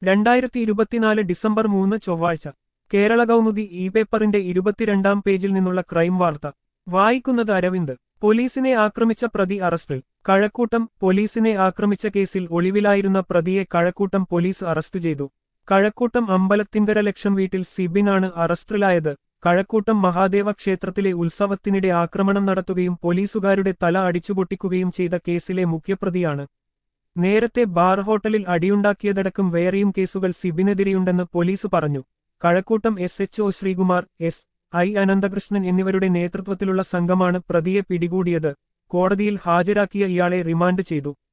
രണ്ടായിരത്തി ഇരുപത്തിനാല് ഡിസംബർ മൂന്ന് ചൊവ്വാഴ്ച കേരള കൗമുദി ഇ പേപ്പറിന്റെ ഇരുപത്തിരണ്ടാം പേജിൽ നിന്നുള്ള ക്രൈം വാർത്ത വായിക്കുന്നത് അരവിന്ദ് പോലീസിനെ ആക്രമിച്ച പ്രതി അറസ്റ്റിൽ കഴക്കൂട്ടം പോലീസിനെ ആക്രമിച്ച കേസിൽ ഒളിവിലായിരുന്ന പ്രതിയെ കഴക്കൂട്ടം പോലീസ് അറസ്റ്റ് ചെയ്തു കഴക്കൂട്ടം അമ്പലത്തിങ്കര ലക്ഷം വീട്ടിൽ സിബിനാണ് അറസ്റ്റിലായത് കഴക്കൂട്ടം മഹാദേവ ക്ഷേത്രത്തിലെ ഉത്സവത്തിനിടെ ആക്രമണം നടത്തുകയും പോലീസുകാരുടെ തല അടിച്ചുപൊട്ടിക്കുകയും ചെയ്ത കേസിലെ മുഖ്യപ്രതിയാണ് നേരത്തെ ബാർ ഹോട്ടലിൽ അടിയുണ്ടാക്കിയതടക്കം വേറെയും കേസുകൾ സിബിനെതിരെയുണ്ടെന്ന് പോലീസ് പറഞ്ഞു Kazhakkoottam S H O Sreekumar S I Ananthakrishnan എന്നിവരുടെ നേതൃത്വത്തിലുള്ള സംഘമാണ് പ്രതിയെ പിടികൂടിയത് കോടതിയിൽ ഹാജരാക്കിയ ഇയാളെ റിമാൻഡ് ചെയ്തു